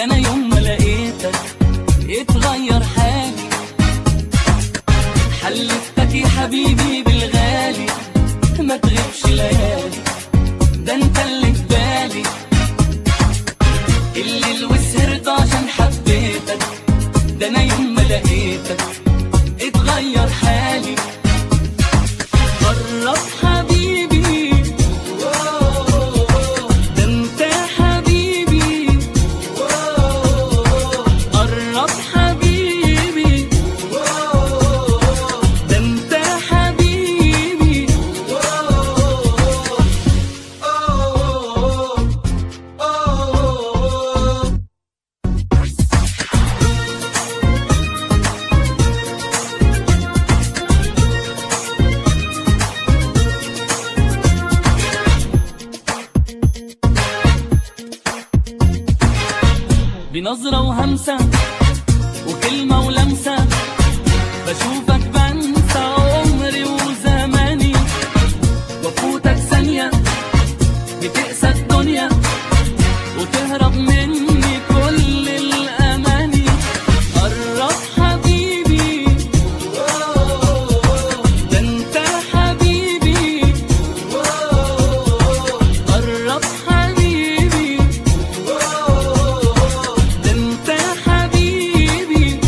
انا يوم ما لقيتك اتغير حالي حلفتك يا حبيبي بالغالي ما تغيبش ليالي ده انت اللي في بالي الليل وسهرت عشان حبيتك ده انا يوم ما لقيتك اتغير حالي قرب حبيبي ده انت حبيبي قرب حبيبي ده انت حبيبي بنظرة وهمسة وكلمة ولمسة بشوفك بنسى عمري وزماني وفوتك ثانية بتقسى الدنيا وتهرب مني كل الأماني قرب حبيبي ده انت حبيبي قرب حبيبي ده انت حبيبي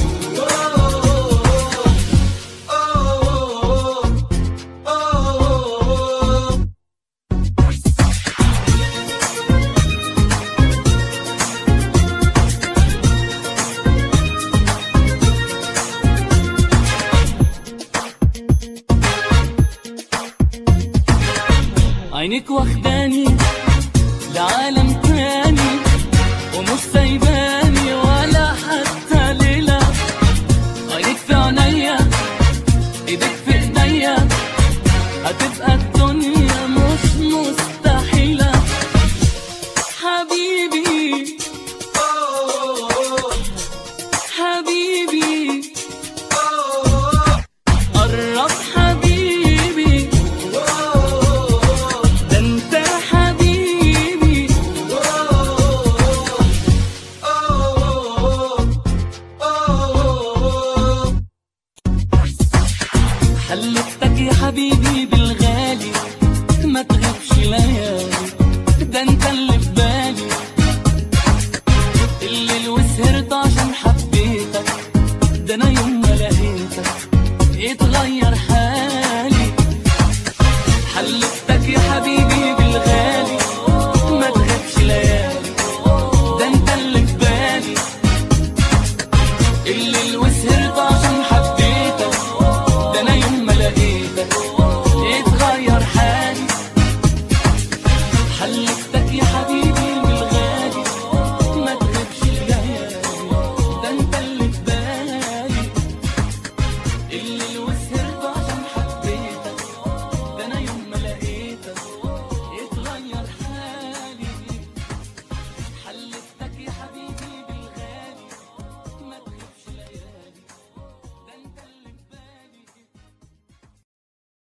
عينك واخداني لعالم تاني ومش سايباني ولا حتى ليلة عينك في عينيا ايدك في ايديا هتبقى الدنيا مش مستحيلة حبيبي حبيبي قرب حبيبي ده انت حبيبي حلفتك يا حبيبي بالغالي ما تغيبش ليالي ده انت اللي في بالي الليل وسهرت